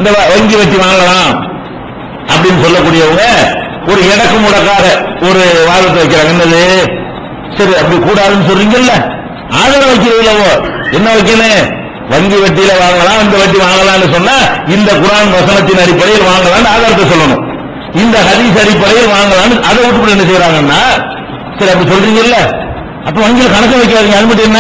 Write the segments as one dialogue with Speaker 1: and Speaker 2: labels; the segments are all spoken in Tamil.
Speaker 1: இந்த வ- வங்கி வட்டி வாங்கலாம் அப்படின்னு சொல்லக்கூடியவங்க ஒரு இடக்கு முடக்காத ஒரு வாதத்தை வைக்கிறாங்க என்னது சரி அப்படி கூடாதுன்னு சொல்றீங்கல்ல ஆதரவு வைக்கிறீங்களோ என்ன வைக்கணும் வங்கி வட்டியில வாங்கலாம் இந்த வட்டி வாங்கலாம்னு சொன்னா இந்த குரான் வசனத்தின் அடிப்படையில் வாங்கலாம்னு ஆதாரத்தை சொல்லணும் இந்த ஹதீஸ் அடிப்படையில் வாங்கலாம்னு அதை விட்டு என்ன செய்யறாங்கன்னா சரி அப்படி சொல்றீங்கல்ல அப்ப வங்கியில கணக்கு வைக்காதீங்க அது மட்டும் என்ன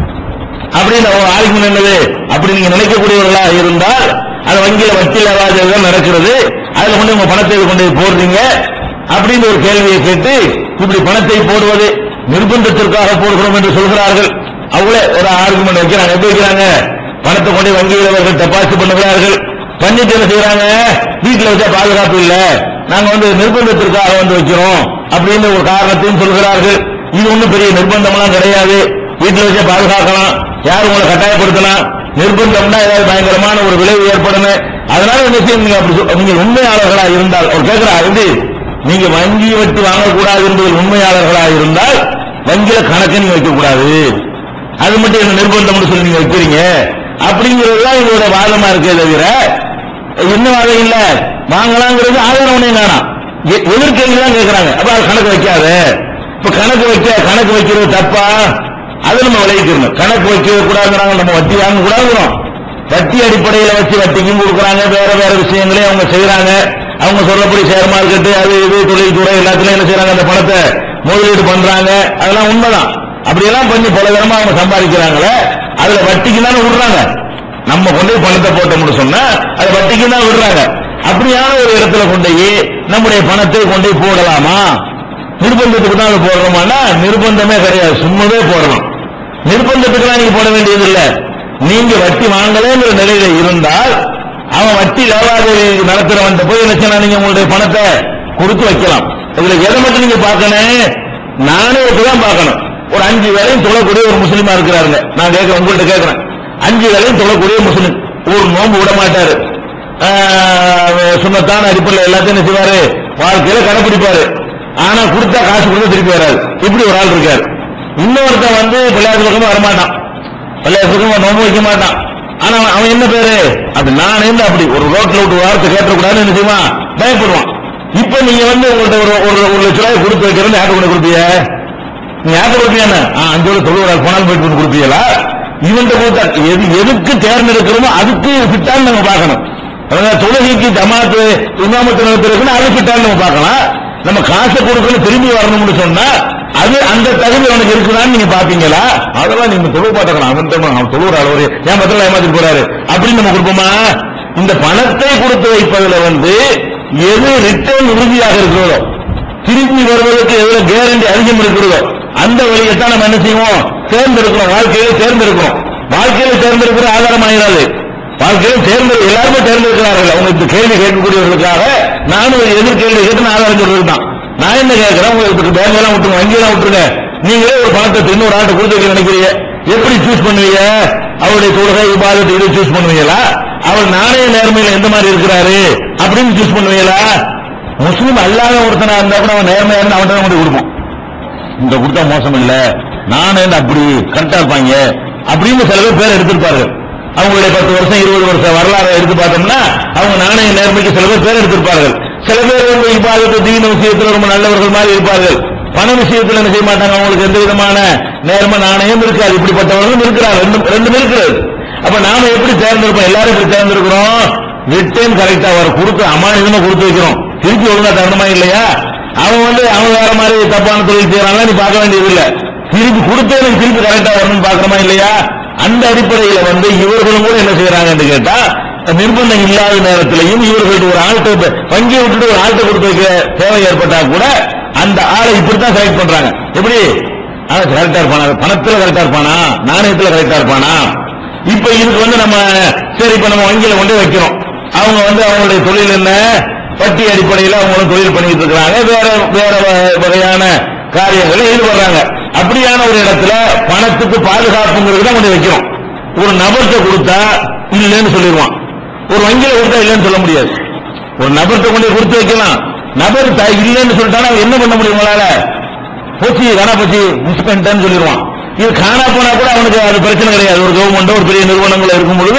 Speaker 1: அப்படின்னு ஒரு ஆர்குமெண்ட் என்னது அப்படி நீங்க நினைக்கக்கூடியவர்களா இருந்தால் அது வங்கியில வட்டி லாவாஜகம் நடக்கிறது அதுல கொண்டு உங்க பணத்தை கொண்டு போய் போடுறீங்க அப்படின்னு ஒரு கேள்வியை கேட்டு இப்படி பணத்தை போடுவது நிர்பந்தத்திற்காக போடுகிறோம் என்று சொல்கிறார்கள் அவங்களே ஒரு ஆர்குமெண்ட் வைக்கிறாங்க எப்படி வைக்கிறாங்க பணத்தை கொண்டு வங்கியில் அவர்கள் டெபாசிட் பண்ணுகிறார்கள் பண்ணிட்டு என்ன செய்யறாங்க வீட்டுல வச்சா பாதுகாப்பு இல்ல நாங்க வந்து நிர்பந்தத்திற்காக வந்து வைக்கிறோம் அப்படின்னு ஒரு காரணத்தையும் சொல்கிறார்கள் இது ஒண்ணும் பெரிய நிர்பந்தம்லாம் கிடையாது வீட்டுல வச்சே பாதுகாக்கலாம் யார் உங்களை கட்டாயப்படுத்தலாம் நிர்பந்தம்னா ஏதாவது பயங்கரமான ஒரு விளைவு ஏற்படணும் அதனால என்ன செய்யும் நீங்க அப்படி சொல்- நீங்க உண்மையாளர்களா இருந்தால் அவர் கேட்கிறா எப்படி நீங்க வங்கி வட்டி வாங்கக்கூடாது என்பதில் உண்மையாளர்களா இருந்தால் வங்கியில கணக்கு நீங்க வைக்க கூடாது அது மட்டும் என்ன நிர்பந்தம்னு சொல்லி நீங்க வைக்கிறீங்க அப்படிங்கிறது தான் இவரோட வாதமா இருக்கே தவிர என்ன வாதம் இல்ல வாங்கலாங்கிறது ஆதாரம் ஒண்ணே காணாம் எ- எதிர்கேள்வி தான் கேட்கறாங்க அப்ப அது கணக்கு வைக்காத இப்ப கணக்கு வைக்க கணக்கு வைக்கிறது தப்பா அதை நம்ம விளைவிக்கணும் கணக்கு வைக்க கூடாதுங்கிறாங்க நம்ம வட்டி வாங்க கூடாதுங்கிறோம் வட்டி அடிப்படையில வச்சு வட்டிக்கும் கொடுக்குறாங்க வேற வேற விஷயங்களையும் அவங்க செய்யறாங்க அவங்க சொல்லப்படி ஷேர் மார்க்கெட் அது இது தொழில்துறை எல்லாத்துலயும் என்ன செய்யறாங்க அந்த பணத்தை முதலீடு பண்றாங்க அதெல்லாம் உண்மைதான் அப்படியெல்லாம் பண்ணி பல விதமா அவங்க சம்பாதிக்கிறாங்களே அதுல வட்டிக்கு தானே விடுறாங்க நம்ம கொண்டு போய் பணத்தை போட்டோம்னு சொன்னா அது வட்டிக்கு தான் விடுறாங்க அப்படியான ஒரு இடத்துல கொண்டு போய் நம்முடைய பணத்தை கொண்டு போய் போடலாமா நிர்பந்தத்துக்கு தான் அது போடுறோமானா நிர்பந்தமே கிடையாது சும்மாவே போடலாம் நிர்பந்தத்துக்குலாம் நீங்க போட வேண்டியது இல்ல நீங்க வட்டி வாங்கலைங்கிற நிலையில இருந்தால் அவன் வட்டி லாவாதேவி நடத்துறவன் போய் என்ன செய்யலாம் நீங்க உங்களுடைய பணத்தை கொடுத்து வைக்கலாம் இதுல எதை மட்டும் நீங்க பார்க்கணும் நாணயத்தை தான் பார்க்கணும் ஒரு அஞ்சு வேலையும் தொழக்கூடிய ஒரு முஸ்லீமா இருக்கிறாருங்க நான் கேட்கிறேன் உங்கள்ட்ட கேட்கிறேன் அஞ்சு வேலையும் தொழக்கூடிய முஸ்லீம் ஒரு நோன்பு விட மாட்டாரு ஆஹ், சுண்ணத்தான அடிப்படையில் எல்லாத்தையும் என்ன செய்வாரு வாழ்க்கையில கடைபிடிப்பாரு ஆனா கொடுத்தா காசு கொடுத்தா திருப்பி வராது இப்படி ஒரு ஆள் இருக்காரு இன்னொருத்தன் வந்து பிள்ளையார் பக்கமா வரமாட்டான் பிள்ளையார் பக்கமா நோம்பு வைக்க மாட்டான் ஆனா அவன் அவன் என்ன பேரு அது நான் இருந்து அப்படி ஒரு ரோட்ல விட்டு வார்த்தை கேட்டக்கூடாதுன்னு என்ன செய்வான் பயப்படுவான் இப்ப நீங்க வந்து உங்கள்ட்ட ஒரு ஒரு ஒரு லட்ச ரூபாய் கொடுத்து வைக்கிறது யார்கிட்ட கொண்டு கொடுப்பீங்க நீ யார்கிட்ட கொடுப்பீங்க அஞ்சோட தொழுவரால் போனாலும் போயிட்டு வந்து கொடுப்பீங்களா இவன்கிட்ட கொடுத்தா எது எதுக்கு தேர்ந்தெடுக்கிறோமோ அதுக்கு ஃபிட்டான்னு நம்ம பார்க்கணும் அதாவது தொழுகைக்கு ஜமாத்து இமாமத்து நடத்துறதுன்னு அது ஃபிட்டான்னு நம்ம பார்க்கலாம் நம்ம காசை கொடுக்கணும் திரும்பி வரணும்னு சொன்னா அது அந்த தகுதி அவனுக்கு இருக்குதான்னு நீங்க பாப்பீங்களா அதெல்லாம் நீங்க தொழுவு பாட்டுக்கலாம் அவன் அவன் தொழுவுறாள் ஒரு ஏன் பத்திரம் ஏமாத்திட்டு போறாரு அப்படின்னு நம்ம கொடுப்போமா இந்த பணத்தை கொடுத்து வைப்பதுல வந்து எது ரிட்டர்ன் உறுதியாக இருக்கிறதோ திரும்பி வருவதற்கு எவ்வளவு கேரண்டி அதிகம் இருக்கிறதோ அந்த வழியை தான் நம்ம என்ன செய்வோம் தேர்ந்தெடுக்கிறோம் வாழ்க்கையில தேர்ந்தெடுக்கிறோம் வாழ்க்கையில தேர்ந்தெடுக்கிற ஆதாரம் ஆகிறாது வாழ்க்கையில தேர்ந்து எல்லாருமே தேர்ந்தெடுக்கிறார்கள் அவங்க இந்த கேள்வி கேட்கக்கூடியவர்களுக்காக நானும் ஒரு எதிர் கேள்வி கேட்டு நான் ஆதாரம் சொல்றது தான் நான் என்ன கேட்கிறேன் உங்களுக்கு பேங்க் எல்லாம் விட்டுருங்க வங்கி எல்லாம் விட்டுருங்க நீங்களே ஒரு பணத்தை திரும்ப ஒரு ஆட்டை கொடுத்து வைக்க நினைக்கிறீங்க எப்படி சூஸ் பண்ணுவீங்க அவருடைய தொழுகை விவாதத்தை இதை சூஸ் பண்ணுவீங்களா அவர் நாணய நேர்மையில எந்த மாதிரி இருக்கிறாரு அப்படின்னு சூஸ் பண்ணுவீங்களா முஸ்லீம் அல்லாத ஒருத்தனா இருந்தா கூட அவன் நேர்மையா இருந்து அவன்கிட்ட கொண்டு கொடுப்போம் இந்த கொடுத்தா மோசம் இல்ல நானே அப்படி கரெக்டா இருப்பாங்க அப்படின்னு சில பேர் பேர் எடுத்திருப்பார்கள் அவங்களுடைய பத்து வருஷம் இருபது வருஷம் வரலாறு எடுத்து பார்த்தோம்னா அவங்க நாணய நேர்மைக்கு சில பேர் பேர் எடுத்திருப்பார்கள் சில பேர் வந்து இப்பாதத்து தீன விஷயத்துல ரொம்ப நல்லவர்கள் மாதிரி இருப்பார்கள் பண விஷயத்துல என்ன செய்ய மாட்டாங்க அவங்களுக்கு எந்த விதமான நேர்ம நாணயம் இருக்காது இப்படிப்பட்டவர்களும் இருக்கிறார் ரெண்டும் ரெண்டும் இருக்கிறது அப்ப நாம எப்படி தேர்ந்தெடுப்போம் எல்லாரும் இப்படி தேர்ந்தெடுக்கிறோம் ரிட்டர்ன் கரெக்டா வர கொடுத்து அமானிதமா கொடுத்து வைக்கிறோம் திருப்பி ஒழுங்கா தரணுமா இல்லையா அவன் வந்து அவன் வேற மாதிரி தப்பான தொழில் செய்யறாங்க நீ பார்க்க வேண்டியது இல்ல திருப்பி கொடுத்தவனுக்கு திருப்பி கரெக்டா வரணும்னு பார்க்கணுமா இல்லையா அந்த அடிப்படையில வந்து இவர்களும் கூட என்ன செய்யறாங்கன்னு கேட்டா நிர்பந்தம் இல்லாத நேரத்திலையும் இவர்களுக்கு ஒரு ஆள்கிட்ட வங்கியை விட்டுட்டு ஒரு ஆள்கிட்ட கொடுத்து வைக்க தேவை ஏற்பட்டா கூட அந்த ஆளை இப்படித்தான் செலக்ட் பண்றாங்க எப்படி அவன் கரெக்டா இருப்பானா பணத்துல கரெக்டா இருப்பானா நாணயத்துல கரெக்டா இருப்பானா இப்ப இதுக்கு வந்து நம்ம சரி இப்ப நம்ம வங்கியில கொண்டு போய் வைக்கிறோம் அவங்க வந்து அவங்களுடைய தொழில் என்ன வட்டி அடிப்படையில் அவங்களும் தொழில் பண்ணிட்டு இருக்காங்க வேற வேற வ- வகையான காரியங்களை ஈடுபடுறாங்க அப்படியான ஒரு இடத்துல பணத்துக்கு பாதுகாப்புங்கிறது தான் கொண்டு வைக்கிறோம் ஒரு நபர்கிட்ட கொடுத்தா இல்லைன்னு சொல்லிடுவான் ஒரு வங்கியில கொடுத்தா இல்லைன்னு சொல்ல முடியாது ஒரு நபர்கிட்ட கொண்டு போய் கொடுத்து வைக்கலாம் நபர் த- இல்லைன்னு சொல்லிட்டானா அவன் என்ன பண்ண முடியும் உங்களால போச்சு காணா போச்சு மிஸ் பண்ணிட்டேன்னு சொல்லிடுவான் இது காணா போனா கூட அவனுக்கு அது பிரச்சனை கிடையாது ஒரு கவர்மெண்டோ ஒரு பெரிய நிறுவனங்களோ இருக்கும் பொழுது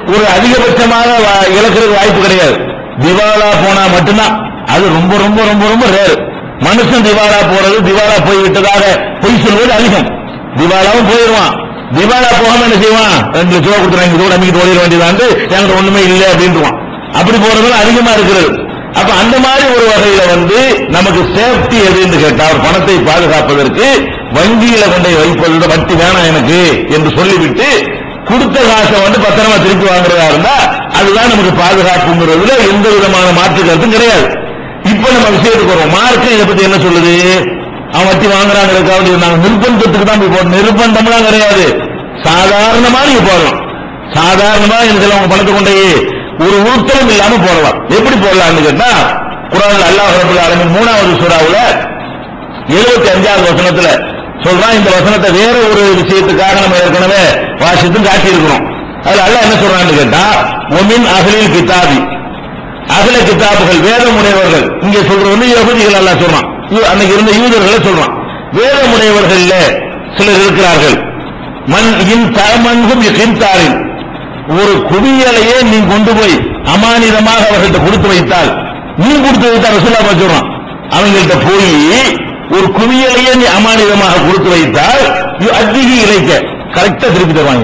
Speaker 1: ஒரு அதிகபட்சமாக வ- இழக்கிறதுக்கு வாய்ப்பு கிடையாது திவாலா போனா மட்டும்தான் அது ரொம்ப ரொம்ப ரொம்ப ரொம்ப ரேர் மனுஷன் திவாலா போறது திவாலா போய் விட்டதாக பொய் சொல்வது அதிகம் திவாலாவும் போயிடுவான் திவாலா போகாம என்ன செய்வான் ரெண்டு லட்ச ரூபா கொடுத்துறாங்க இதோட நம்பிக்கிட்டு ஓடிட வேண்டியதாண்டு என்கிட்ட ஒண்ணுமே இல்லை அப்படின்ட்டுவான் அப்படி போறது அதிகமா இருக்கிறது அப்ப அந்த மாதிரி ஒரு வகையில வந்து நமக்கு சேஃப்டி எதுன்னு கேட்டா ஒரு பணத்தை பாதுகாப்பதற்கு வங்கியில கொண்டு போய் வைப்பது வட்டி வேணாம் எனக்கு என்று சொல்லிவிட்டு கொடுத்த காசை வந்து பத்திரமா திருப்பி வாங்குறதா இருந்தா அதுதான் நமக்கு பாதுகாப்புங்கிறதுல எந்த விதமான மாற்று கருத்தும் கிடையாது இப்ப நம்ம விஷயத்துக்கு வருவோம் மார்க்கு இதை பத்தி என்ன சொல்லுது அவன் வட்டி வாங்குறாங்கிறதுக்காக நாங்க நிர்பந்தத்துக்கு தான் போய் போடணும் நிர்பந்தம்லாம் கிடையாது சாதாரணமா நீங்க போடலாம் சாதாரணமா எனக்கு உங்க பணத்தை கொண்டு போய் ஒரு உருத்தம் இல்லாம போடலாம் எப்படி போடலாம்னு கேட்டா குரான் அல்லாஹ் ரபுல் ஆலமீன் மூணாவது சூறாவுல எழுபத்தி அஞ்சாவது வசனத்துல சொல்றான் இந்த வசனத்தை வேற ஒரு விஷயத்துக்காக நம்ம ஏற்கனவே வாசித்தும் காட்டியிருக்கிறோம் அதுல அல்லாஹ் என்ன சொல்றான்னு கேட்டா ஒமின் அகலில் கிதாபி அகல கிதாபுகள் வேதமுடையவர்கள் இங்க சொல்றது வந்து யகுதிகள் எல்லாம் சொல்றான் யூ- அன்னைக்கு இருந்த யூதர்களை சொல்றான் வேதமுடையவர்கள்ல சிலர் இருக்கிறார்கள் மண் இன் தமன்கும் கிந்தாரின் ஒரு குவியலையே நீ கொண்டு போய் அமானிதமாக அவர்கள்ட்ட கொடுத்து வைத்தால் நீ கொடுத்து வைத்தால் ரசூலா சொல்றான் அவங்கள்ட்ட போய் ஒரு குவியலையே நீ அமானிதமாக கொடுத்து வைத்தால் அதிக இலைக்க கரெக்டா திருப்பி தருவாங்க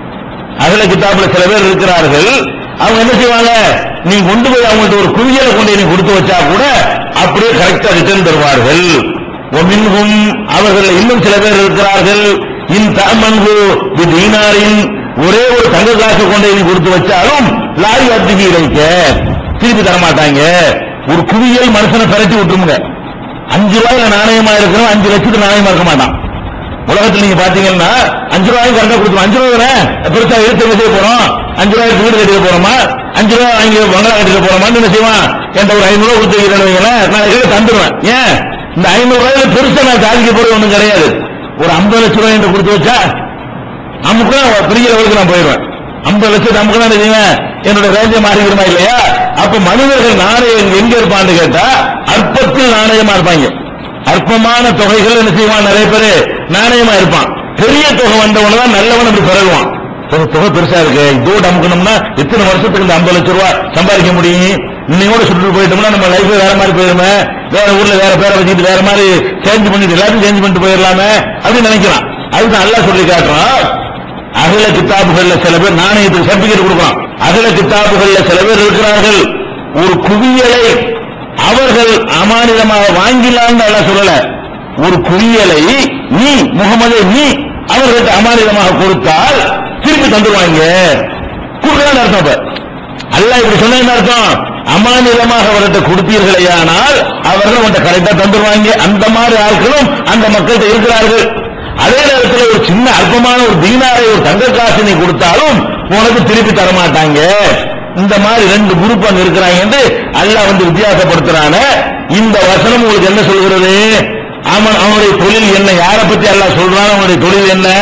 Speaker 1: அகல கிதாபுல சில பேர் இருக்கிறார்கள் அவங்க என்ன செய்வாங்க நீ கொண்டு போய் அவங்கள்ட்ட ஒரு குவியலை கொண்டு போய் நீ கொடுத்து வச்சா கூட அப்படியே கரெக்டா ரிட்டர்ன் தருவார்கள் ஒமின்கும் அவர்கள் இன்னும் சில பேர் இருக்கிறார்கள் இன் தமன்கு தீனாரின் ஒரே ஒரு தங்க காசு கொண்டு போய் நீ கொடுத்து வச்சாலும் லாரி அத்திகி வைக்க திருப்பி தர மாட்டாங்க ஒரு குவியல் மனுஷனை பரட்டி விட்டுருங்க அஞ்சு ரூபாயில நாணயமா இருக்கிறவன் அஞ்சு லட்சத்துக்கு நாணயமா இருக்க மாட்டான் உலகத்துல நீங்க பாத்தீங்கன்னா அஞ்சு ரூபாயும் கரெக்டா கொடுத்துருவோம் அஞ்சு ரூபாய் தானே பெருசா எடுத்து என்ன செய்ய போறோம் அஞ்சு ரூபாய்க்கு வீடு கட்டிக்க போறோமா அஞ்சு ரூபாய் வாங்கி பங்களா கட்டிக்க போறோமான்னு என்ன செய்வான் என்கிட்ட ஒரு ஐநூறு ரூபாய் கொடுத்து வைக்கிறேன்னு வைங்களேன் நான் இதை தந்துருவேன் ஏன் இந்த ஐநூறு ரூபாயில பெருசா நான் சாதிக்க போறது ஒண்ணும் கிடையாது ஒரு ஐம்பது லட்சம் ரூபாய் என்கிட்ட கொடுத்து வச்சா அமுக்கு பெரிய லெவலுக்கு நான் போயிடுவேன் ஐம்பது லட்சம் அமுக்கு தான் செய்வேன் என்னோட ரேஞ்சை மாறிக்கிறமா இல்லையா அப்ப மனிதர்கள் நாணயம் எங்க இருப்பான்னு கேட்டா அற்பத்தில் நாணயமா இருப்பாங்க அற்பமான தொகைகள் என்ன செய்வான் நிறைய பேரு நாணயமா இருப்பான் பெரிய தொகை வந்தவன தான் நல்லவன் அப்படி பிறகுவான் தொகை தொகை பெருசா இருக்கு இதோட அமுக்கணும்னா எத்தனை வருஷத்துக்கு இந்த ஐம்பது லட்சம் ரூபாய் சம்பாதிக்க முடியும் இன்னையோட சுட்டு போயிட்டோம்னா நம்ம லைஃப் வேற மாதிரி போயிருமே வேற ஊர்ல வேற பேரை வச்சுட்டு வேற மாதிரி சேஞ்ச் பண்ணிட்டு எல்லாத்தையும் சேஞ்ச் பண்ணிட்டு போயிடலாமே அப்படின்னு நினைக்கிறான் அதுதான் நல்லா சொல்லி காட்டுறான் அகல கித்தாபுகள்ல சில பேர் நாணயத்துக்கு சர்டிபிகேட் கொடுக்கலாம் அகல கித்தாபுகள்ல சில பேர் இருக்கிறார்கள் ஒரு குவியலை அவர்கள் அமானிதமாக வாங்கிலான்னு அல்ல சொல்லல ஒரு குவியலை நீ முகமது நீ அவர்கள்ட்ட அமானிதமாக கொடுத்தால் திருப்பி தந்துருவாங்க கொடுக்கலான்னு அர்த்தம் இப்ப அல்லாஹ் இப்படி சொன்ன என்ன அர்த்தம் அமானிதமாக அவர்கிட்ட கொடுத்தீர்களேயானால் அவர்கள் உன்கிட்ட கரெக்டா தந்துருவாங்க அந்த மாதிரி ஆட்களும் அந்த மக்கள்கிட்ட இருக்கிறார்கள் அதே நேரத்தில் ஒரு சின்ன அற்பமான ஒரு தீனாரை ஒரு தங்க காசு நீ கொடுத்தாலும் உனக்கு திருப்பி தர மாட்டாங்க இந்த மாதிரி ரெண்டு குரூப் அங்க இருக்கிறாங்க என்று அல்லாஹ் வந்து வித்தியாசப்படுத்துறான இந்த வசனம் உங்களுக்கு என்ன சொல்கிறது அவன் அவனுடைய தொழில் என்ன யாரை பத்தி அல்லாஹ் சொல்றான் அவனுடைய தொழில் என்ன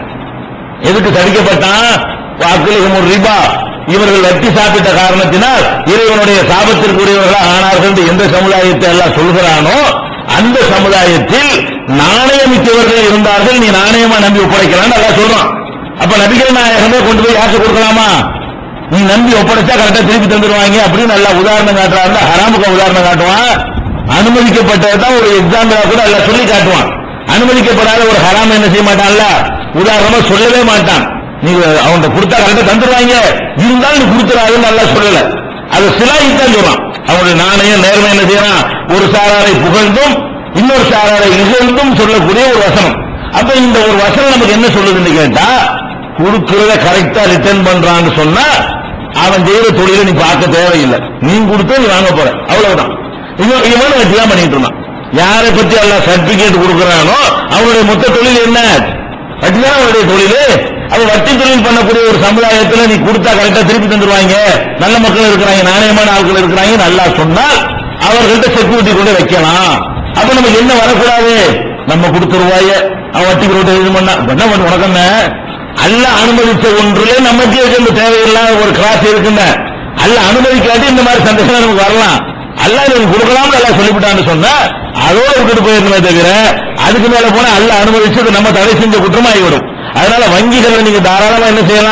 Speaker 1: எதுக்கு தடுக்கப்பட்டான் வாக்குலகம் ஒரு ரிபா இவர்கள் வட்டி சாப்பிட்ட காரணத்தினால் இறைவனுடைய சாபத்திற்குரியவர்களாக ஆனார்கள் என்று எந்த சமுதாயத்தை எல்லாம் சொல்கிறானோ அந்த சமுதாயத்தில் நாணயமிக்கவர்கள் இருந்தார்கள் நீ நாணயமா நம்பி ஒப்படைக்கலாம் நல்லா சொல்றான் அப்ப நபிகள் நாயகமே கொண்டு போய் யாருக்கு கொடுக்கலாமா நீ நம்பி ஒப்படைச்சா கரெக்டா திருப்பி தந்துடுவாங்க அப்படின்னு நல்லா உதாரணம் காட்டுறாங்க ஹராமுக்கு உதாரணம் காட்டுவான் அனுமதிக்கப்பட்டதான் ஒரு எக்ஸாம்பிளா கூட எல்லாம் சொல்லி காட்டுவான் அனுமதிக்கப்படாத ஒரு ஹராம என்ன செய்ய மாட்டான்ல உதாரணமா சொல்லவே மாட்டான் நீ அவன்கிட்ட கொடுத்தா கரெக்டா தந்துடுவாங்க இருந்தாலும் நீ கொடுத்துறாதுன்னு நல்லா சொல்லல அது சிலாயித்தான் சொல்றான் அவனுடைய நாணயம் நேர்மை என்ன செய்யறான் ஒரு சாராரை புகழ்ந்தும் இன்னொரு சாராரை இகழ்ந்தும் சொல்லக்கூடிய ஒரு வசனம் அப்ப இந்த ஒரு வசனம் நமக்கு என்ன சொல்லுதுன்னு கேட்டா கொடுக்கிறத கரெக்டா ரிட்டர்ன் பண்றான்னு சொன்னா அவன் செய்யற தொழிலை நீ பார்க்க தேவையில்லை நீ கொடுத்து நீ வாங்க போற அவ்வளவுதான் இவன் இவன் வட்டி தான் பண்ணிட்டு இருந்தான் யாரை பத்தி எல்லாம் சர்டிபிகேட் கொடுக்கறானோ அவனுடைய மொத்த தொழில் என்ன வட்டி தான் அவனுடைய தொழில் அவன் வட்டி தொழில் பண்ணக்கூடிய ஒரு சமுதாயத்துல நீ கொடுத்தா கரெக்டா திருப்பி தந்துருவாங்க நல்ல மக்கள் இருக்கிறாங்க நாணயமான ஆட்கள் இருக்கிறாங்க நல்லா சொன்னால் அவர்கள்ட்ட செக்யூரிட்டி கொண்டு வைக்கலாம் அப்ப நமக்கு என்ன வரக்கூடாது நம்ம கொடுத்த ரூபாய அவன் வட்டி ரோட்டை இது பண்ணா என்ன பண்ண உனக்கு என்ன அல்ல அனுமதிச்ச ஒன்றுல நமக்கு எந்த தேவையில்லாத ஒரு கிளாஸ் இருக்குங்க அல்ல அனுமதிக்காட்டி இந்த மாதிரி சந்தேகம் நமக்கு வரலாம் அல்ல நீங்க கொடுக்கலாம்னு எல்லாம் சொல்லிவிட்டான்னு சொன்னா அதோட விட்டுட்டு போயிருந்தமே தவிர அதுக்கு மேல போனா அல்ல அனுமதிச்சு அது நம்ம தடை செஞ்ச குற்றமா ஆகிவிடும் அதனால வங்கிகளை நீங்க தாராளமா என்ன செய்யலாம்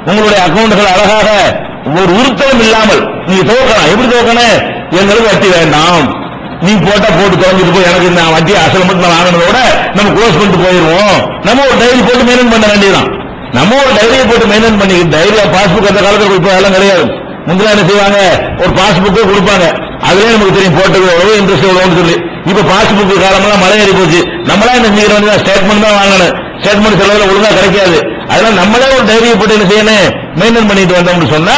Speaker 1: உங்களுடைய அக்கவுண்டுகள் அழகாக ஒரு உருத்தம் இல்லாமல் நீங்க துவக்கலாம் எப்படி துவக்கணும் எங்களுக்கு வட்டி வேண்டாம் நீ போட்டா போட்டு தொலைஞ்சிட்டு போய் எனக்கு நான் வட்டி அசல் மட்டும் நான் வாங்கினதை விட நம்ம க்ளோஸ் பண்ணிட்டு போயிருவோம் நம்ம ஒரு டைரி போட்டு மெயின்டைன் பண்ண வேண்டியதான் நம்ம ஒரு டைரியை போட்டு மெயின்டைன் பண்ணி டைரியில பாஸ்புக் அந்த காலத்துல இப்ப அதெல்லாம் கிடையாது முந்தில என்ன செய்வாங்க ஒரு பாஸ்புக்கே கொடுப்பாங்க அதுலயே நமக்கு தெரியும் போட்டது எவ்வளவு இன்ட்ரெஸ்ட் எவ்வளவுன்னு சொல்லி இப்ப பாஸ்புக் காலமெல்லாம் மழை ஏறி போச்சு நம்மளா என்ன செய்யற வேண்டியதான் ஸ்டேட்மெண்ட் தான் வாங்கணும் ஸ்டேட்மெண்ட் செலவுல ஒழுங்கா கிடைக்காது அதெல்லாம் நம்மளே ஒரு டைரியை போட்டு என்ன செய்யணும் மெயின்டைன் பண்ணிட்டு வந்தோம்னு சொன்னா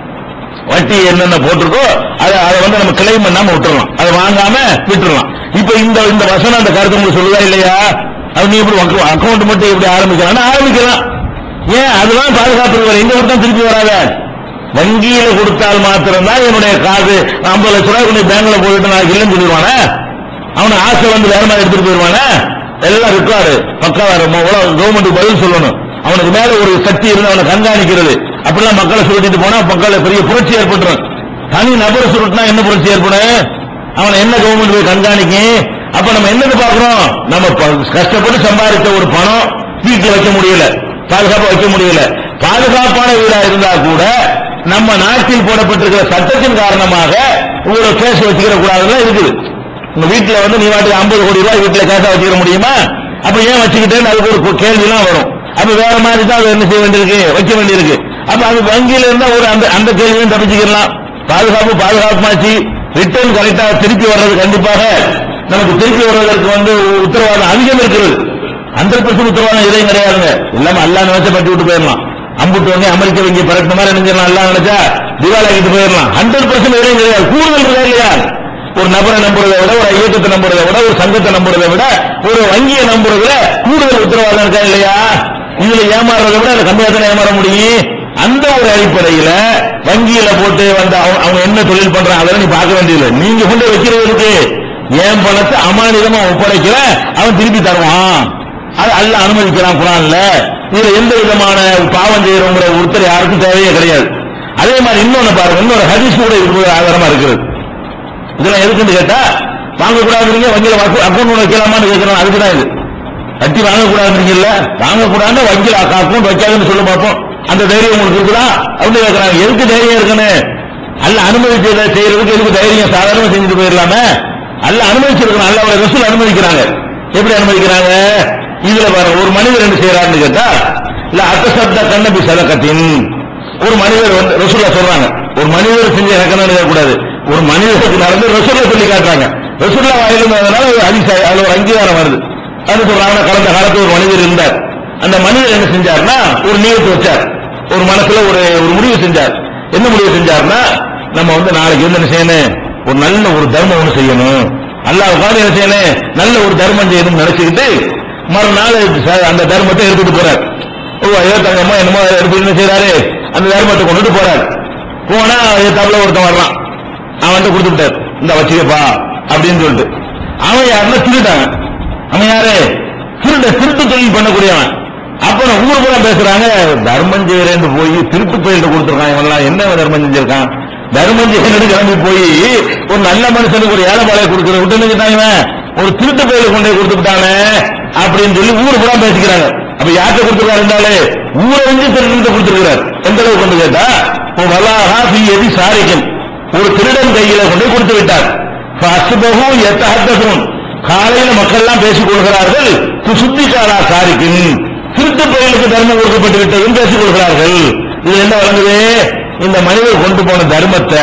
Speaker 1: வட்டி என்னென்ன போட்டிருக்கோ அதை அதை வந்து நம்ம கிளைம் பண்ணாம விட்டுறலாம் அதை வாங்காம விட்டுறலாம் இப்ப இந்த இந்த வசனம் அந்த கருத்து உங்களுக்கு சொல்லுதா இல்லையா அது நீ இப்படி அக்கௌண்ட் மட்டும் எப்படி ஆரம்பிக்கலாம் ஆரம்பிக்கலாம் ஏன் அதெல்லாம் பாதுகாப்பு வர எங்க கொடுத்தா திருப்பி வராத வங்கியில கொடுத்தால் மாத்திரம்தான் என்னுடைய காசு ஐம்பது லட்ச ரூபாய் கொண்டு பேங்க்ல போயிட்டு நான் இல்லைன்னு சொல்லிடுவானே அவனுக்கு ஆசை வந்து வேற மாதிரி எடுத்துட்டு போயிடுவானே எல்லாம் ரெக்கார்டு பக்காவா கவர்மெண்ட் பதில் சொல்லணும் அவனுக்கு மேல ஒரு சக்தி இருந்து அவனை கண்காணிக்கிறது அப்படிலாம் மக்களை சுருட்டிட்டு போனா மக்களை பெரிய புரட்சி ஏற்பட்டுரும் தனி நபரை சுருட்டினா என்ன புரட்சி ஏற்படும் அவனை என்ன கவர்மெண்ட் போய் கண்காணிக்கும் அப்ப நம்ம என்னது பாக்குறோம் நம்ம ப- கஷ்டப்பட்டு சம்பாதிச்ச ஒரு பணம் வீட்டுல வைக்க முடியல பாதுகாப்பா வைக்க முடியல பாதுகாப்பான வீடா இருந்தா கூட நம்ம நாட்டில் போடப்பட்டிருக்கிற சட்டத்தின் காரணமாக ஒரு கேஸ் வச்சுக்கிற கூடாதுன்னு இருக்குது உங்க வீட்டுல வந்து நீ வாட்டி ஐம்பது கோடி ரூபாய் வீட்டுல கேஷா வச்சுக்கிற முடியுமா அப்ப ஏன் வச்சுக்கிட்டேன்னு அதுக்கு ஒரு கேள்வி எல்லாம் வரும் அப்ப வேற மாதிரி தான் அதை என்ன செய்ய வேண்டியிருக்கு வைக்க வேண்டியிருக்கு அப்ப அது வங்கியில இருந்தா ஒரு அந்த அந்த கேள்வியும் தப்பிச்சுக்கலாம் பாதுகாப்பு பாதுகாப்பாச்சு ரிட்டர்ன் கரெக்டா திருப்பி வர்றது கண்டிப்பாக நமக்கு திருப்பி வர்றதற்கு வந்து உத்தரவாதம் அதிகம் இருக்கிறது ஹண்ட்ரட் பர்சன்ட் உத்தரவாதம் எதையும் கிடையாதுங்க இல்லாம அல்லா நினைச்சா பட்டி விட்டு போயிடலாம் அம்புட்டு வந்து அமெரிக்க வங்கி பறக்கிற மாதிரி நினைச்சிடலாம் அல்லா நினைச்சா திவால் ஆகிட்டு போயிடலாம் ஹண்ட்ரட் பர்சன்ட் எதையும் கிடையாது கூடுதல் இருக்கா இல்லையா ஒரு நபரை நம்புறதை விட ஒரு இயக்கத்தை நம்புறதை விட ஒரு சங்கத்தை நம்புறதை விட ஒரு வங்கியை நம்புறதுல கூடுதல் உத்தரவாதம் இருக்கா இல்லையா இதுல ஏமாறுறதை விட அதை கம்மியா தானே ஏமாற முடியும் அந்த ஒரு அடிப்படையில வங்கியில போட்டு வந்து அவங்க அவங்க என்ன தொழில் பண்றாங்க அதெல்லாம் நீ பார்க்க வேண்டியதில்லை நீங்க கொண்டு வைக்கிறதுக்கு என் பணத்தை அமானிதமா ஒப்படைக்கிற அவன் திருப்பி தருவான் அது அல்ல அனுமதிக்கிறான் குரான்ல இதுல எந்த விதமான பாவம் செய்யறோங்கிற ஒருத்தர் யாருக்கும் தேவையே கிடையாது அதே மாதிரி இன்னொன்னு பாருங்க இன்னொரு ஹதீஸ் கூட இருக்கிறது ஆதாரமா இருக்கிறது இதெல்லாம் எதுக்குன்னு கேட்டா வாங்கக்கூடாதுங்க வங்கியில அக்கௌண்ட் வைக்கலாமான்னு கேட்கிறோம் அதுக்கு தான் இது வட்டி வாங்கக்கூடாதுங்கல்ல வாங்கக்கூடாதுன்னு வங்கியில அக்கௌண்ட் வைக்காதுன்னு சொல்ல பார்ப்போம் அந்த தைரியம் உங்களுக்கு இருக்குதா அப்படின்னு கேட்கறாங்க எதுக்கு தைரியம் இருக்குன்னு அல்ல அனுமதிச்சதை செய்யறதுக்கு எதுக்கு தைரியம் சாதாரணமா செஞ்சுட்டு போயிடலாமே அல்ல அனுமதிச்சிருக்கணும் அல்ல அவரை ரசூல் அனுமதிக்கிறாங்க எப்படி அனுமதிக்கிறாங்க இதுல பாருங்க ஒரு மனிதர் என்ன செய்யறாருன்னு கேட்டா இல்ல அத்தசப்த கண்ணபி சதக்கத்தின் ஒரு மனிதர் வந்து ரசூல்லா சொல்றாங்க ஒரு மனிதர் செஞ்ச இறக்கணும் கூடாது ஒரு மனிதருக்கு நடந்து ரசூல்லா சொல்லி காட்டுறாங்க ரசூல்லா வாயிலுங்கிறதுனால ஒரு அதிசய அதுல ஒரு அங்கீகாரம் வருது அது சொல்றாங்க கடந்த காலத்துல ஒரு மனிதர் இருந்தார் அந்த மனிதர் என்ன செஞ்சார்னா ஒரு நியத்து வச்சார் ஒரு மனசுல ஒரு ஒரு முடிவு செஞ்சார் என்ன முடிவு செஞ்சார்னா நம்ம வந்து நாளைக்கு வந்து என்ன செய்யணும் ஒரு நல்ல ஒரு தர்மம் ஒண்ணு செய்யணும் அல்லாஹ் உட்கார்ந்து என்ன செய்யணும் நல்ல ஒரு தர்மம் செய்யணும்னு நினைச்சுக்கிட்டு மறுநாள் ச- அந்த தர்மத்தை எடுத்துட்டு போறார் ஓ ஐயோ தங்கம்மா என்னமோ எடுத்து என்ன செய்யறாரு அந்த தர்மத்தை கொண்டுட்டு போறாரு போனா தபல ஒருத்தன் வர்றான் அவன்கிட்ட கொடுத்து விட்டார் இந்த வச்சுக்கப்பா அப்படின்னு சொல்லிட்டு அவன் யாருன்னா திருட்டாங்க அவன் யாரு திருட திருட்டு தொழில் பண்ணக்கூடியவன் அப்ப நான் ஊர் பூரா பேசுறாங்க தர்மம் செய்யறேன்னு போய் திருட்டு தொழில் கொடுத்துருக்கான் இவன்லாம் என்ன தர்மம் செஞ்சிருக்கான் தர்மம் செய்யறேன்னு கிளம்பி போய் ஒரு நல்ல மனுஷனுக்கு ஒரு ஏழை பாளைய கொடுக்குற விட்டு நினைக்கிட்டான் இவன் ஒரு திருட்டு தொழில கொண்டு போய் கொடுத்துட்டானே அப்படின்னு சொல்லி ஊர் பூரா பேசிக்கிறாங்க அப்ப யார்கிட்ட கொடுத்துருக்காரு இருந்தாலே ஊரை வந்து திருட்டு கொடுத்துருக்கிறார் எந்த அளவுக்கு கொண்டு கேட்டா வலாஹா பி எதி சாரிக்கன் ஒரு திருடன் கையில கொண்டு போய் கொடுத்து விட்டார் அசுபகு எத்தஹத்தகும் காலையில மக்கள் எல்லாம் பேசிக் கொள்கிறார்கள் சுத்திக்காரா சாரிக்கின் திருட்டு பயலுக்கு தர்மம் கொடுக்கப்பட்டு விட்டதும் பேசிக் கொள்கிறார்கள் இது என்ன வழங்குது இந்த மனிதர் கொண்டு போன தர்மத்தை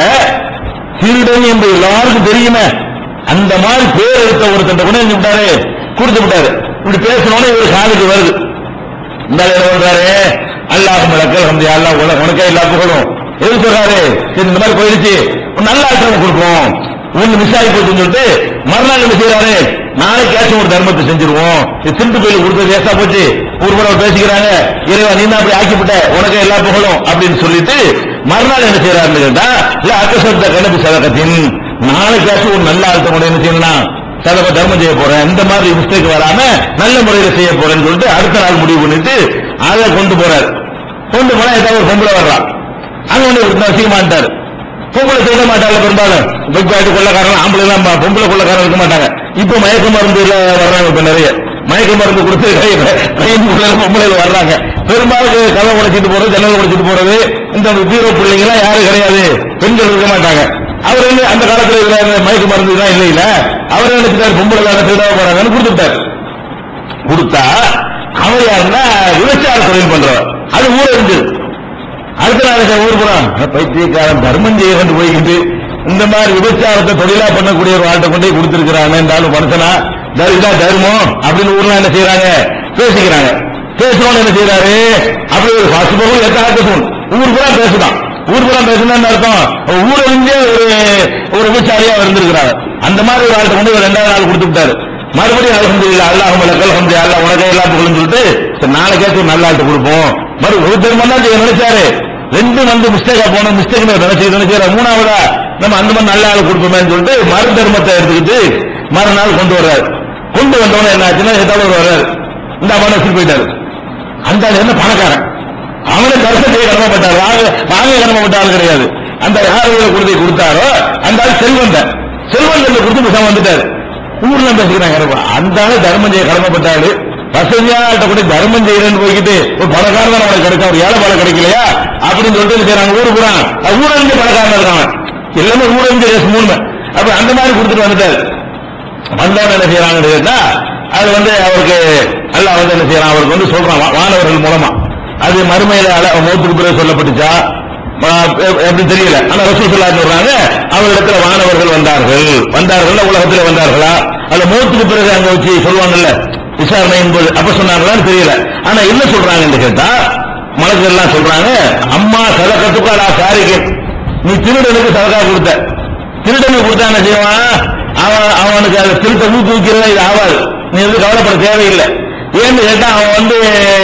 Speaker 1: திருடன் என்று எல்லாருக்கும் தெரியுமே அந்த மாதிரி பேர் எடுத்த ஒருத்தன் கூட என்ன விட்டாரு கொடுத்து விட்டாரு இப்படி பேசணும்னு இவர் காதுக்கு வருது இந்த ஆளு என்ன பண்றாரு அல்லாஹ் மலக்கள் வந்து அல்லாஹ் உல- உனக்கே எல்லா புகழும் எது சொல்றாரு சரி, இந்த மாதிரி போயிடுச்சு ஒரு நல்ல ஆட்டம் கொடுப்போம் ஒண்ணு மிஸ் ஆகி போச்சுன்னு சொல்லிட்டு மறுநாள் என்ன செய்யறாரு நாளைக்காச்சும் ஒரு தர்மத்தை செஞ்சிருவோம் இது திருட்டு கோயில் கொடுத்தது வேஸ்டா போச்சு ஒரு முறை பேசிக்கிறாங்க இறைவா நீ தான் அப்படி ஆக்கிவிட்ட உனக்கே எல்லா புகழும் அப்படின்னு சொல்லிட்டு மறுநாள் என்ன செய்யறாருன்னு கேட்டா இல்ல அக்கசத்த கணக்கு சதகத்தின் நாளைக்காச்சும் ஒரு நல்ல ஆட்டம் கூட என்ன செய்யணும் சதவ தர்மம் செய்ய போறேன் இந்த மாதிரி மிஸ்டேக் வராம நல்ல முறையில செய்ய போறேன்னு சொல்லிட்டு அடுத்த நாள் முடிவு பண்ணிட்டு அதை கொண்டு போறாரு கொண்டு போனா ஏதாவது ஒரு பொம்பளை வர்றான் அங்க வந்து ஒரு வச்சுக்க மாட்டாரு பொம்பளை செய்ய மாட்டாங்க பெரும்பாலும் பைக் பாட்டு கொள்ளக்காரன் ஆம்பளை எல்லாம் பா- பொம்பளை கொள்ளக்காரன் இருக்க மாட்டாங்க இப்ப மயக்க மருந்து வர்றாங்க இப்ப நிறைய மயக்க மருந்து கொடுத்து கையுக்குள்ள பொம்பளைகள் வர்றாங்க பெரும்பாலும் கதை உடைச்சிட்டு போறது ஜன்னல் உடைச்சிட்டு போறது இந்த பீரோ பிள்ளைங்க எல்லாம் யாரும் கிடையாது பெண்கள் இருக்க மாட்டாங்க அவர் வந்து அந்த காலத்துல இதுல இந்த மயக்க மருந்து தான் இல்லை இல்ல அவர் நினைச்சிட்டாரு பொம்பளை தானே திருடாக போறாங்கன்னு கொடுத்துட்டாரு கொடுத்தா அவர் யாருன்னா விபச்சார தொழில் பண்றவர் அது ஊர் இருந்து அடுத்த நாளைக்கு ஊர் போறான் பைத்தியக்காரன் தர்மம் செய்ய கொண்டு போய்கிட்டு இந்த மாதிரி விபச்சாரத்தை தொழிலா பண்ணக்கூடிய ஒரு ஆட்டை கொண்டு போய் கொடுத்திருக்கிறாங்க என்றாலும் மனுஷனா தர்- இதான் தர்மம் அப்படின்னு ஊர்ல என்ன செய்யறாங்க பேசிக்கிறாங்க பேசுறவன் என்ன செய்யறாரு அப்படி ஒரு பசுபகம் எத்தனை பேசணும் ஊர் பூரா பேசுதான் ஊர் பூரா பேசணும்னு அர்த்தம் ஊர் வந்து ஒரு ஒரு விபச்சாரியா இருந்திருக்கிறாங்க அந்த மாதிரி ஒரு ஆள்கிட்ட கொண்டு போய் ரெண்டாவது நாள் கொடுத்து விட்டாரு மறுபடியும் அலமதுல்ல அல்லாஹ் மலக்கல் ஹம்து அல்லாஹ் உனக்கே எல்லாம் புகழும் சொல்லிட்டு சரி, நாளைக்கே ஒரு நல்ல ஆள்கிட்ட கொடுப்போம் மறு ஒரு திரும்ப தான் செய்ய நினைச்சாரு ரெண்டு வந்து மிஸ்டேக்கா போன மிஸ்டேக் நினைச்சு நினைச்சாரு மூணாவதா நம்ம அந்த மாதிரி நல்ல ஆள் கொடுப்போமேன்னு சொல்லிட்டு மறு தர்மத்தை எடுத்துக்கிட்டு மறுநாள் கொண்டு வர்றாரு கொண்டு வந்தவன என்ன ஆச்சுன்னா ஏதாவது ஒரு வர்றாரு இந்த மனசு போயிட்டாரு அந்த ஆள் என்ன பணக்காரன் அவனை தரிசனம் செய்ய கடமைப்பட்டார் வாங்க வாங்க கடமைப்பட்ட ஆள் கிடையாது அந்த யார் இவரை கொடுத்து கொடுத்தாரோ அந்த ஆள் செல்வந்தன் செல்வந்தன் கொடுத்து பேசாம வந்துட்டாரு ஊர்ல பேசிக்கிறாங்க அந்த ஆளு தர்மம் செய்ய கடமைப்பட்டாரு வசதியாட்ட கூட தர்மம் செய்யறேன்னு போய்கிட்டு ஒரு பணக்காரன் தான் அவனுக்கு கிடைக்கும் ஒரு ஏழை பணம் கிடைக்கலையா அப்படின்னு சொல்லிட்டு என்ன செய்றாங்க ஊரு போறான் ஊரறிஞ்ச பணக்காரன் இருக்காங்க எல்லாமே ஊரறிஞ்ச ரேஸ் மூணு அப்ப அந்த மாதிரி கொடுத்துட்டு வந்துட்டாரு வந்தவன் என்ன செய்யறாங்கன்னு கேட்டா அது வந்து அவருக்கு அல்லாஹ் வந்து என்ன செய்யறான் அவருக்கு வந்து சொல்றான் வா- வானவர்கள் மூலமா அது மறுமையில அல- மௌத்துக்கு பிறகு சொல்லப்பட்டுச்சா ஆ, எ- எப்படி தெரியல ஆனா ரசூல் சொல்லா சொல்றாங்க அவரிடத்துல வானவர்கள் வந்தார்கள் வந்தார்கள் உலகத்துல வந்தார்களா அதுல மௌத்துக்கு பிறகு அங்க வச்சு சொல்லுவாங்கல்ல விசாரணை என்பது அப்ப சொன்னாங்களான்னு தெரியல ஆனா என்ன சொல்றாங்கன்னு கேட்டா மலர்கள் எல்லாம் சொல்றாங்க அம்மா சதக்கத்துக்கு அலா சாரிக்கு நீ திருடனுக்கு சதக்கா கொடுத்த திருடனை கொடுத்தா என்ன செய்வான் அவன் அவனுக்கு அதை திருத்த ஊக்குவிக்கிறதா இது ஆகாது நீ வந்து கவலைப்பட தேவையில்லை ஏன்னு கேட்டா அவன் வந்து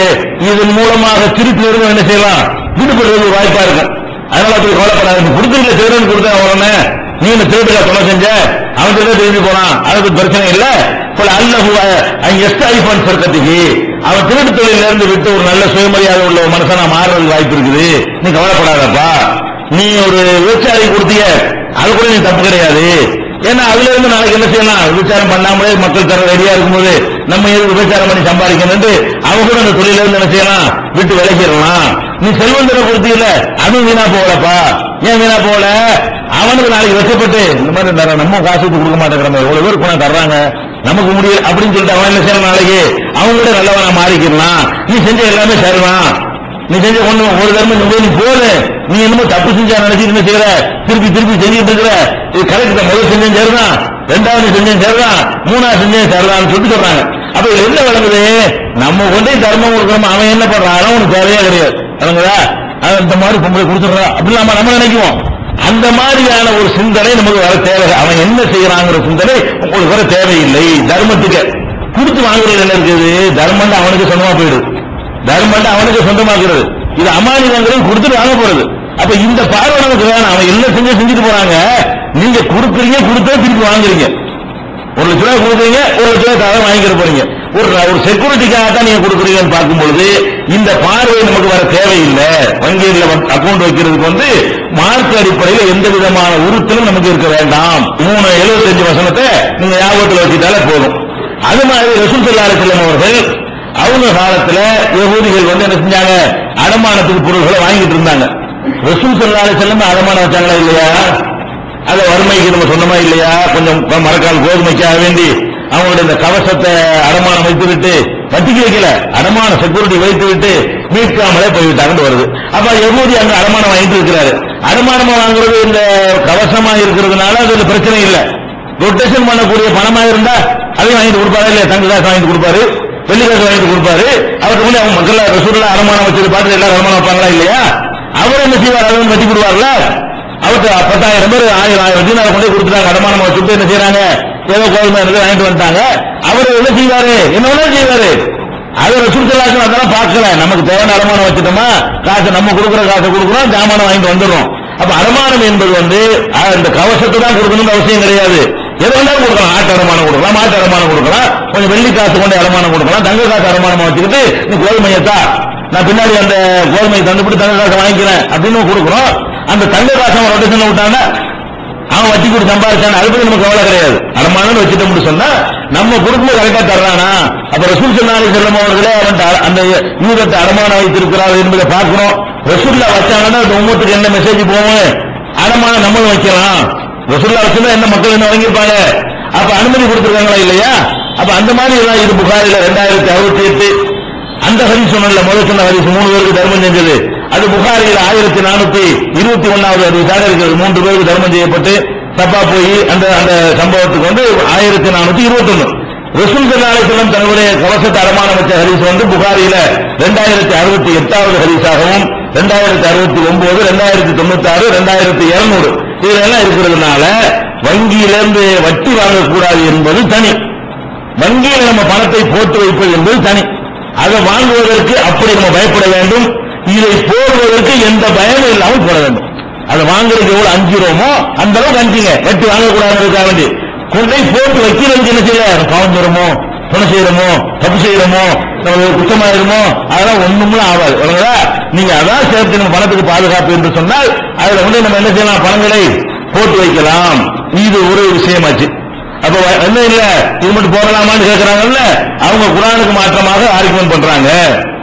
Speaker 1: இதன் மூலமாக திருப்பி இருந்து என்ன செய்யலாம் விடுபடுறது வாய்ப்பா இருக்கும் அதனால அப்படி கவலைப்படாது நீ கொடுத்துருக்கல திருடன் கொடுத்தா அவன நீ என்ன திருடுல கொலை செஞ்ச அவன் திருட திரும்பி போனான் அதுக்கு பிரச்சனை இல்ல போல அல்ல எஸ்ட் ஐபோன் சொர்க்கத்துக்கு அவன் திருட்டு தொழில இருந்து விட்டு ஒரு நல்ல சுயமரியாதை உள்ள ஒரு மனுஷனா மாறுறது வாய்ப்பு இருக்குது நீ கவலைப்படாதப்பா நீ ஒரு விபச்சாரி கொடுத்திய அது கூட நீ தப்பு கிடையாது ஏன்னா அதுல இருந்து நாளைக்கு என்ன செய்யலாம் விபச்சாரம் பண்ணாமலே மக்கள் தர ரெடியா இருக்கும்போது நம்ம எதுக்கு விபச்சாரம் பண்ணி சம்பாதிக்கணும்னு அவங்க கூட அந்த தொழில இருந்து என்ன செய்யலாம் விட்டு விலகிடலாம் நீ செல்வந்தரை கொடுத்தீல அதுவும் வீணா போகலப்பா ஏன் வீணா போகல அவனுக்கு நாளைக்கு வெச்சப்பட்டு இந்த மாதிரி தர நம்ம காசு கொடுத்து கொடுக்க மாட்டேங்கிறோம் எவ்வளவு பேர் பணம் தர்றாங்க நமக்கு முடியல அப்படின்னு சொல்லிட்டு அவன் என்ன செய்யலாம் நாளைக்கு அவங்க கூட நல்லவனா மாறிக்கிடலாம் நீ செஞ்ச எல்லாமே சரிதான் நீ செஞ்ச ஒண்ணு ஒரு தர்மம் நீ போய் நீ போல நீ என்னமோ தப்பு செஞ்சா நினைச்சு என்ன செய்யற திருப்பி திருப்பி செஞ்சுட்டு இருக்கிற இது கரெக்ட் தான் முதல் செஞ்சேன் சரிதான் ரெண்டாவது செஞ்சேன் சரிதான் மூணாவது செஞ்சேன் சரிதான் சொல்லிட்டு சொல்றாங்க அப்ப இதுல என்ன விளங்குது நம்ம கொண்டே தர்மம் கொடுக்கணும் அவன் என்ன பண்றான் அவனுக்கு தேவையே கிடையாது விளங்குதா அவன் இந்த மாதிரி பொம்பளை கொடுத்துடுறா அப்படி நம்ம நம்ம நினைக்குவோம் அந்த மாதிரியான ஒரு சிந்தனை நமக்கு வர தேவை அவன் என்ன செய்யறாங்கிற சிந்தனை உங்களுக்கு வர தேவையில்லை தர்மத்துக்கு கொடுத்து வாங்குறது என்ன இருக்குது தர்மம் அவனுக்கு சொந்தமா போயிடுது தர்மம் அவனுக்கு சொந்தமாக்குறது இது அமானிதங்கிறது கொடுத்துட்டு வாங்க போறது அப்ப இந்த பார்வை நமக்கு வேணாம் அவன் என்ன செஞ்சு செஞ்சுட்டு போறாங்க நீங்க கொடுக்குறீங்க கொடுத்தா திருப்பி வாங்குறீங்க ஒரு லட்ச ரூபாய் கொடுக்குறீங்க ஒரு லட்ச ரூபாய் தவிர வாங்கிக்கிற போறீங்க ஒரு ஒரு செக்யூரிட்டிக்காக தான் நீங்க கொடுக்குறீங்கன்னு பார்க்கும் பொழுது இந்த பார்வை நமக்கு வர தேவையில்லை வங்கியில் அக்கௌண்ட் வைக்கிறதுக்கு வந்து மார்க் அடிப்படையில் எந்த விதமான உறுத்தலும் நமக்கு இருக்க வேண்டாம் மூணு எழுபத்தஞ்சு வசனத்தை நீங்க ஞாபகத்தில் வச்சுட்டாலே போதும் அது மாதிரி ரசூல் சல்லாஹு செல்லம் அவர்கள் அவங்க காலத்துல யகூதிகள் வந்து என்ன செஞ்சாங்க அடமானத்துக்கு பொருள்களை வாங்கிட்டு இருந்தாங்க ரசூல் சல்லாஹு செல்லம் அடமானம் வச்சாங்களா இல்லையா அத வறுமைக்கு நம்ம சொன்னமா இல்லையா கொஞ்சம் மரக்கால் கோதுமைக்காக வேண்டி அவங்களுடைய இந்த கவசத்தை அடமானம் வைத்து விட்டு வட்டிக்கு வைக்கல அடமான செக்யூரிட்டி வைத்து விட்டு மீட்காமலே போய்விட்டாங்கன்னு வருது அப்ப எவ்வளவு அங்க அடமானம் வாங்கிட்டு இருக்கிறாரு அடமானமா வாங்குறது இந்த கவசமா இருக்கிறதுனால அதுல பிரச்சனை இல்லை ரொட்டேஷன் பண்ணக்கூடிய பணமா இருந்தா அதையும் வாங்கிட்டு கொடுப்பாரு இல்லையா தங்க காசு வாங்கிட்டு கொடுப்பாரு வெள்ளி காசு வாங்கிட்டு கொடுப்பாரு அவருக்கு முன்னாடி அவங்க மக்கள் ரசூர்ல அடமானம் வச்சது பார்த்து எல்லாரும் அடமானம் வைப்பாங்களா இல்லையா அவர் என்ன செய்வார் அதுவும் கட்டி கொடுவார்ல அவருக்கு பத்தாயிரம் பேர் ஆயிரம் ஆயிரம் தீனாரை கொண்டு போய் கொடுத்துட்டாங்க அடமானம் வச்சுட்டு என்ன செய்யறாங்க ஏதோ கோதுமை இருந்து வாங்கிட்டு வந்துட்டாங்க அவர் என்ன செய்வாரு என்ன வேணா செய்வாரு அது ரசூல் அதெல்லாம் பார்க்கல நமக்கு தேவையான அடமானம் வச்சுட்டோமா காசு நம்ம கொடுக்குற காசை கொடுக்குறோம் ஜாமானம் வாங்கிட்டு வந்துடுறோம் அப்ப அடமானம் என்பது வந்து அஹ், இந்த கவசத்தை தான் கொடுக்கணும்னு அவசியம் கிடையாது எது வேணாலும் கொடுக்கலாம் ஆட்டு அடமானம் கொடுக்கலாம் மாட்டு அடமானம் கொடுக்கலாம் கொஞ்சம் வெள்ளி காசு கொண்டு அடமானம் கொடுக்கலாம் தங்க காசு அடமானமா வச்சுக்கிட்டு நீ கோதுமையத்தா நான் பின்னாடி அந்த கோதுமையை தந்துபிடி தங்க காசை வாங்கிக்கிறேன் அப்படின்னு கொடுக்குறோம் அந்த தங்க காசை அவன் ரொட்டேஷன் விட்டாங்க அவன் வட்டி கொடுத்து சம்பாதிச்சான அதை பத்தி நமக்கு கவலை கிடையாது அடமானம் வச்சுட்டோம்னு சொன்னா நம்ம குடும்பம் கரெக்டா தர்றானா அப்ப ரசூல் சொன்னாலே செல்லும் அவர்களே அவன் அந்த யூதத்தை அடமானம் வைத்திருக்கிறார் என்பதை பார்க்கணும் ரசூல்லா வச்சாங்கன்னா அந்த உம்மத்துக்கு என்ன மெசேஜ் போகும் அடமானம் நம்மளும் வைக்கலாம் ரசூல்லா வச்சிருந்தா என்ன மக்கள் என்ன வாங்கியிருப்பாங்க அப்ப அனுமதி கொடுத்திருக்காங்களா இல்லையா அப்ப அந்த மாதிரி எல்லாம் இது புகாரில ரெண்டாயிரத்தி அறுபத்தி எட்டு அந்த ஹரிஸ் சொன்னல முதல் சொன்ன ஹரிஸ் மூணு பேருக்கு தர்மம் செஞ்சது அது புகாரில் ஆயிரத்தி நானூத்தி இருபத்தி ஒன்னாவது ஹரிஸாக இருக்கிறது மூன்று பேருக்கு தர்மம் செய்யப்பட்டு தப்பா போய் அந்த அந்த சம்பவத்துக்கு வந்து ஆயிரத்தி நானூத்தி இருபத்தி ஒன்னு ரசூல் சல்லாஹம் தன்னுடைய கவசத்தை அடமானம் வச்ச ஹரிஸ் வந்து புகாரில ரெண்டாயிரத்தி அறுபத்தி எட்டாவது ஹரிஸாகவும் ரெண்டாயிரத்தி அறுபத்தி ஒன்பது ரெண்டாயிரத்தி தொண்ணூத்தி ஆறு ரெண்டாயிரத்தி இருநூறு இதுல எல்லாம் இருக்கிறதுனால வங்கியிலிருந்து வட்டி வாங்கக்கூடாது என்பது தனி வங்கியில் நம்ம பணத்தை போட்டு வைப்பது என்பது தனி அதை வாங்குவதற்கு அப்படி நம்ம பயப்பட வேண்டும் இதை போடுவதற்கு எந்த பயமும் இல்லாமல் போட வேண்டும் அதை வாங்குறதுக்கு எவ்வளவு அஞ்சுறோமோ அந்த அளவுக்கு அஞ்சுங்க வட்டி வாங்கக்கூடாதுன்றதுக்காக வேண்டி கொண்டு போய் போட்டு வைக்கிறதுக்கு என்ன செய்யல பாவம் செய்யறோமோ துணை செய்யறோமோ தப்பு செய்யறோமோ நம்ம குற்றமாயிருமோ அதெல்லாம் ஒண்ணுமே ஆகாது ஒழுங்கா நீங்க அதான் சேர்த்து நம்ம பணத்துக்கு பாதுகாப்பு என்று சொன்னால் அதுல வந்து நம்ம என்ன செய்யலாம் பணங்களை போட்டு வைக்கலாம் இது ஒரு விஷயமாச்சு அப்ப என்ன இல்ல இது மட்டும் போடலாமான்னு கேட்கறாங்கல்ல அவங்க குரானுக்கு மாற்றமாக ஆர்குமெண்ட் பண்றாங்க